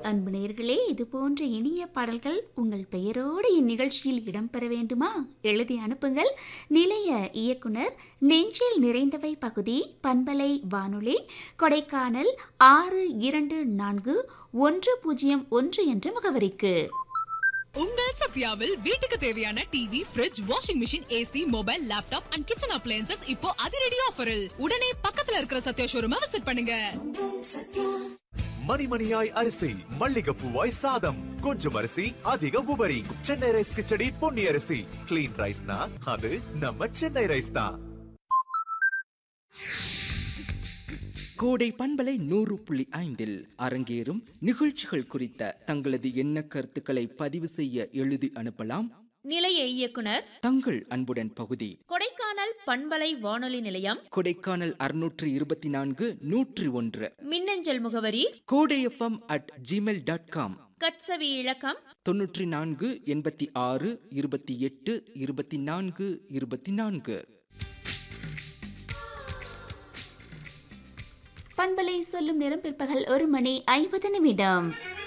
அன்பு நேயர்களே இது போன்ற இனிய பாடல்கள் உங்கள் பெயரோடு இந்நிகழ்ச்சியில் இடம்பெற வேண்டுமா எழுதி அனுப்புங்கள் நிலைய இயக்குனர் நெஞ்சில் நிறைந்தவை பகுதி பண்பலை வானொலி கொடைக்கானல் ஆறு இரண்டு நான்கு ஒன்று பூஜ்ஜியம் ஒன்று என்ற முகவரிக்கு உங்கள் சத்யாவில் வீட்டுக்கு தேவையான TV fridge washing machine AC mobile laptop and kitchen appliances இப்போ அதிரடி ஆஃபரில் உடனே பக்கத்துல இருக்கிற சத்யா ஷோரூமை விசிட் பண்ணுங்க மணிமணியாய் அரிசி மல்லிகைப்பூவாய் சாதம் கொஞ்சம் அரிசி அதிக உபரி சென்னை ரைஸ் கிச்சடி பொன்னி அரிசி கிளீன் ரைஸ்னா அது நம்ம சென்னை ரைஸ் தான் கோடை பண்பலை நூறு புள்ளி ஐந்தில் அரங்கேறும் நிகழ்ச்சிகள் குறித்த தங்களது எண்ண கருத்துக்களை பதிவு செய்ய எழுதி அனுப்பலாம் நிலைய இயக்குனர் தங்கள் அன்புடன் பகுதி கொடைக்கானல் பண்பலை வானொலி நிலையம் கொடைக்கானல் அறுநூற்று இருபத்தி நான்கு நூற்றி ஒன்று மின்னஞ்சல் முகவரி Kodai FM at Gmail dot com கட்சவி இலக்கம் தொன்னூற்றி நான்கு எண்பத்தி ஆறு இருபத்தி எட்டு இருபத்தி நான்கு இருபத்தி நான்கு பண்பலை சொல்லும் நேரம் பிற்பகல் ஒரு மணி ஐம்பது நிமிடம்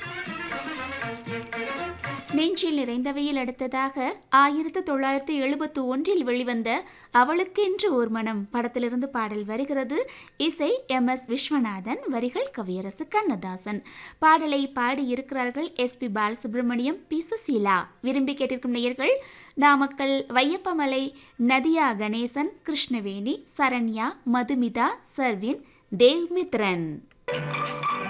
நெஞ்சில் நிறைந்தவையில் அடுத்ததாக ஆயிரத்து தொள்ளாயிரத்து எழுபத்து ஒன்றில் வெளிவந்த அவளுக்கென்று ஓர் மனம் படத்திலிருந்து பாடல் வருகிறது இசை எம் எஸ் விஸ்வநாதன் வரிகள் கவியரசு கண்ணதாசன் பாடலை பாடியிருக்கிறார்கள் S P Balasubrahmanyam P Susheela விரும்பி கேட்டிருக்கும் நேயர்கள் நாமக்கல் வையப்பமலை நதியா கணேசன் கிருஷ்ணவேணி சரண்யா மதுமிதா சர்வின் தேவ்மித்ரன்